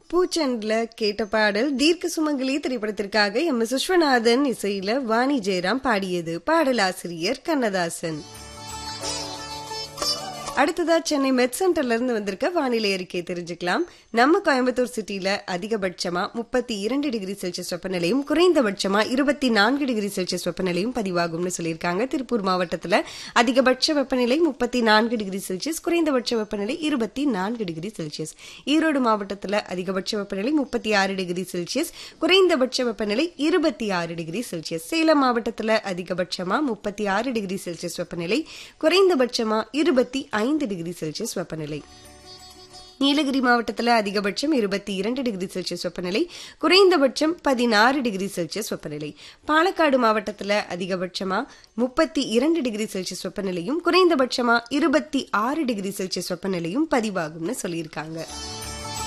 பூச்செண்ட்ல கேட்ட பாடல் தீர்க்க சுமங்கலி திரைப்படத்திற்காக எம் எஸ் விஸ்வநாதன் இசையில வாணி ஜெயராம் பாடியது பாடலாசிரியர் கண்ணதாசன் அடுத்ததா சென்னை மெட் சென்டர்ல இருந்து வந்திருக்க வானிலை அறிக்கை தெரிஞ்சுக்கலாம் நம்ம கோயம்புத்தூர் சிட்டில அதிகபட்சமா முப்பத்தி இரண்டு டிகிரி செல்சியஸ் வெப்பநிலையும் குறைந்தபட்சமா இருபத்தி நான்கு டிகிரி செல்சியஸ் வெப்பநிலையும் பதிவாகும்னு சொல்லியிருக்காங்க திருப்பூர் மாவட்டத்துல அதிகபட்ச வெப்பநிலை முப்பத்தி நான்கு டிகிரி செல்சியஸ் குறைந்தபட்ச வெப்பநிலை இருபத்தி நான்கு டிகிரி செல்சியஸ் ஈரோடு மாவட்டத்துல அதிகபட்ச வெப்பநிலை முப்பத்தி ஆறு டிகிரி செல்சியஸ் குறைந்தபட்ச வெப்பநிலை இருபத்தி ஆறு டிகிரி செல்சியஸ் சேலம் மாவட்டத்துல அதிகபட்சமா முப்பத்தி ஆறு டிகிரி செல்சியஸ் வெப்பநிலை குறைந்தபட்சமா இருபத்தி ஐந்து டிகிரி செல்சியஸ் வெப்பநிலை நீலகிரி மாவட்டத்தில் அதிகபட்சம் இருபத்தி இரண்டு டிகிரி செல்சியஸ் வெப்பநிலை குறைந்தபட்சம் பதினாறு டிகிரி செல்சியஸ் வெப்பநிலை பாலக்காடு மாவட்டத்தில் அதிகபட்சமா முப்பத்தி இரண்டு டிகிரி செல்சியஸ் வெப்பநிலையும் குறைந்தபட்சமா இருபத்தி ஆறு டிகிரி செல்சியஸ் வெப்பநிலையும் பதிவாகும்னு சொல்லியிருக்காங்க